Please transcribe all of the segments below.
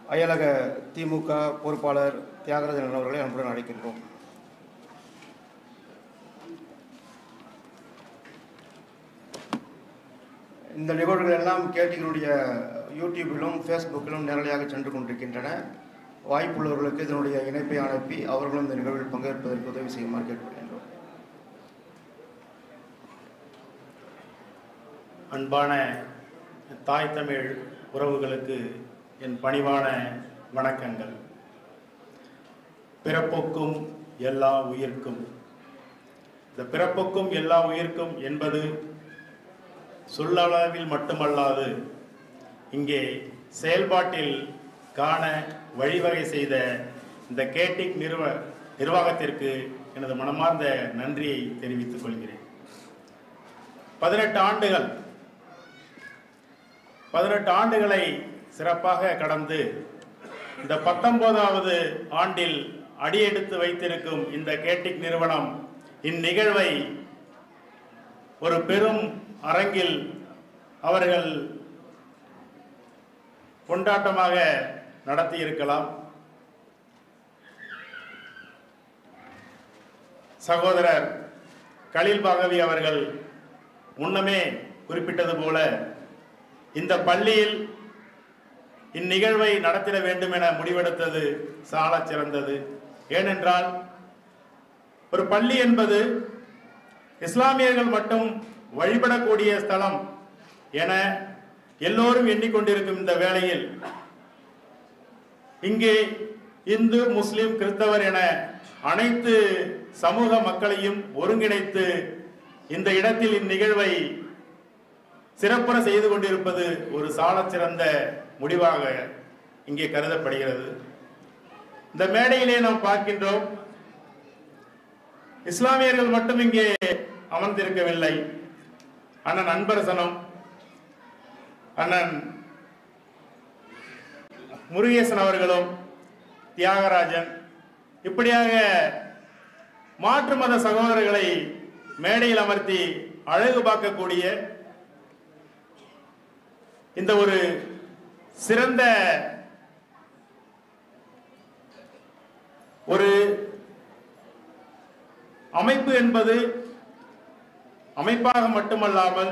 அயலக திமுக பொறுப்பாளர் தியாகராஜன் அவர்களை அன்புடன் அழைக்கின்றோம் இந்த நிகழ்வுகள் எல்லாம் கேட்டிகளுடைய யூடியூபிலும் ஃபேஸ்புக்கிலும் நேரடியாக சென்று கொண்டிருக்கின்றன வாய்ப்புள்ளவர்களுக்கு இதனுடைய இணைப்பை அனுப்பி அவர்களும் இந்த நிகழ்வில் பங்கேற்பதற்கு உதவி செய்யுமாறு கேட்டுக்கொள்கின்றோம் அன்பான தாய் தமிழ் உறவுகளுக்கு என் பணிவான வணக்கங்கள் பிறப்புக்கும் எல்லா உயிர்க்கும் இந்த பிறப்புக்கும் எல்லா உயிர்க்கும் என்பது சொல்லளவில் மட்டுமல்லாது இங்கே செயல்பாட்டில் காண வழிவகை செய்த இந்த கேட்டிக் நிறுவ நிர்வாகத்திற்கு எனது மனமார்ந்த நன்றியை தெரிவித்துக் கொள்கிறேன் பதினெட்டு ஆண்டுகள் பதினெட்டு ஆண்டுகளை சிறப்பாக கடந்து இந்த பத்தொன்பதாவது ஆண்டில் அடியெடுத்து வைத்திருக்கும் இந்த கேட்டிக் நிறுவனம் இந்நிகழ்வை ஒரு பெரும் அரங்கில் அவர்கள் கொண்டாட்டமாக நடத்தியிருக்கலாம் சகோதரர் கலீல் பாகவி அவர்கள் முன்னமே குறிப்பிட்டது போல இந்த பள்ளியில் இந்நிகழ்வை நடத்திட வேண்டும் என முடிவெடுத்தது சாலச் சிறந்தது ஏனென்றால் ஒரு பள்ளி என்பது இஸ்லாமியர்கள் மட்டும் வழிபடக்கூடிய ஸ்தலம் என எல்லோரும் எண்ணிக்கொண்டிருக்கும் இந்த வேளையில் இங்கே இந்து முஸ்லிம் கிறிஸ்தவர் என அனைத்து சமூக மக்களையும் ஒருங்கிணைத்து இந்த இடத்தில் இந்நிகழ்வை சிறப்புற செய்து கொண்டிருப்பது ஒரு சாலச் சிறந்த முடிவாக இங்கே கருதப்படுகிறது இந்த மேடையிலே நாம் பார்க்கின்றோம் இஸ்லாமியர்கள் மட்டும் இங்கே அமர்ந்திருக்கவில்லை அண்ணன் அன்பரசனம் அண்ணன் முருகேசன் அவர்களும் தியாகராஜன் இப்படியாக மாற்று மத சகோதரர்களை மேடையில் அமர்த்தி அழகு பார்க்கக்கூடிய இந்த ஒரு சிறந்த ஒரு அமைப்பு என்பது அமைப்பாக மட்டுமல்லாமல்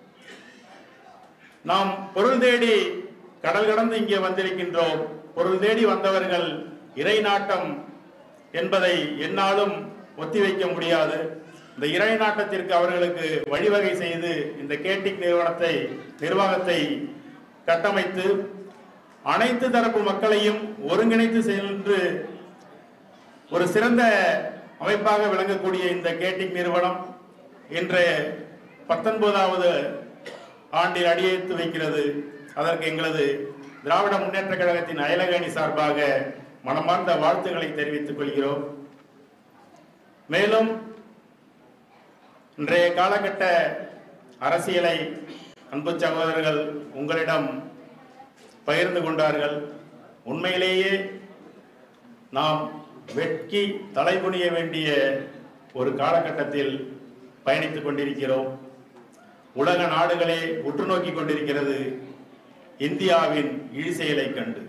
நாம் பொருள் தேடி கடல் கடந்து இங்கே வந்திருக்கின்றோம் பொருள் தேடி வந்தவர்கள் இறை நாட்டம் என்பதை என்னாலும் ஒத்திவைக்க முடியாது இந்த இறை நாட்டத்திற்கு அவர்களுக்கு வழிவகை செய்து இந்த கேட்டிக் நிறுவனத்தை நிர்வாகத்தை கட்டமைத்து அனைத்து தரப்பு மக்களையும் ஒருங்கிணைத்து சென்று ஒரு சிறந்த அமைப்பாக விளங்கக்கூடிய இந்த கேட்டிக் நிறுவனம் இன்று பத்தொன்பதாவது ஆண்டில் அடியெடுத்து வைக்கிறது அதற்கு எங்களது திராவிட முன்னேற்ற கழகத்தின் அயலக அணி சார்பாக மனமார்ந்த வாழ்த்துக்களை தெரிவித்துக் கொள்கிறோம் மேலும் இன்றைய காலகட்ட அரசியலை அன்பு சகோதரர்கள் உங்களிடம் பகிர்ந்து கொண்டார்கள் உண்மையிலேயே நாம் வெட்கி தலைகுனிய வேண்டிய ஒரு காலகட்டத்தில் பயணித்துக் கொண்டிருக்கிறோம் உலக நாடுகளே உற்று நோக்கிக் கொண்டிருக்கிறது இந்தியாவின் இழிசெயலை கண்டு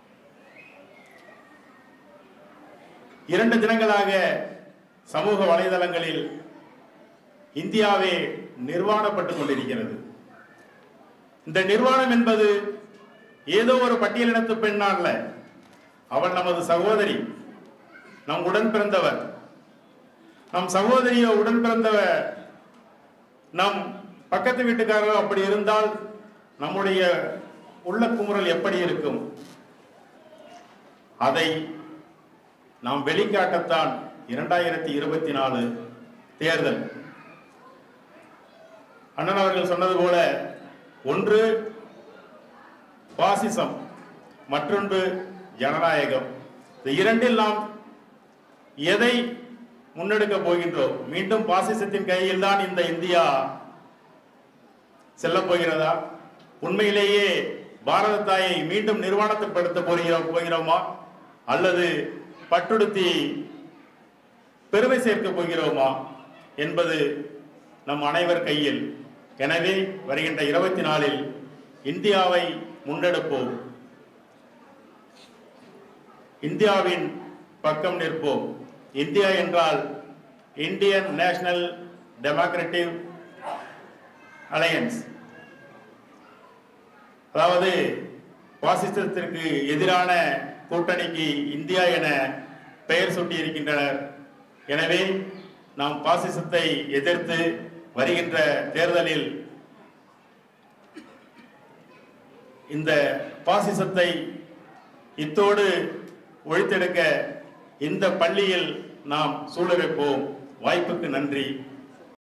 இரண்டு தினங்களாக சமூக வலைதளங்களில் இந்தியாவே நிர்வாணப்பட்டுக் கொண்டிருக்கிறது இந்த நிர்வாணம் என்பது ஏதோ ஒரு பட்டியலினத்து பெண் அல்ல அவள் நமது சகோதரி நம் உடன் பிறந்தவர் நம் சகோதரியோ உடன் பிறந்தவர் நம் பக்கத்து வீட்டுக்காரரோ அப்படி இருந்தால் நம்முடைய உள்ள குமுறல் எப்படி இருக்கும் அதை நாம் வெளிக்காட்டத்தான் இரண்டாயிரத்தி இருபத்தி நாலு தேர்தல் அண்ணன் அவர்கள் சொன்னது போல ஒன்று பாசிசம் மற்றொன்று ஜனநாயகம் இந்த இரண்டில் நாம் எதை முன்னெடுக்க போகின்றோம் மீண்டும் பாசிசத்தின் கையில் தான் இந்த இந்தியா செல்ல போகிறதா உண்மையிலேயே பாரத தாயை மீண்டும் நிர்வாணத்தைப்படுத்த போகிறோம் போகிறோமா அல்லது பட்டுடுத்தி பெருமை சேர்க்க போகிறோமா என்பது நம் அனைவர் கையில் எனவே வருகின்ற இருபத்தி நாலில் இந்தியாவை முன்னெடுப்போம் இந்தியாவின் பக்கம் நிற்போம் இந்தியா என்றால் இந்தியன் நேஷனல் டெமோக்ராட்டிக் அலையன்ஸ் அதாவது பாசிசத்திற்கு எதிரான கூட்டணிக்கு இந்தியா என பெயர் சூட்டியிருக்கின்றனர் எனவே நாம் பாசிசத்தை எதிர்த்து வருகின்ற தேர்தலில் இந்த பாசிசத்தை இத்தோடு ஒழித்தெடுக்க இந்த பள்ளியில் நாம் சூழ வைப்போம் வாய்ப்புக்கு நன்றி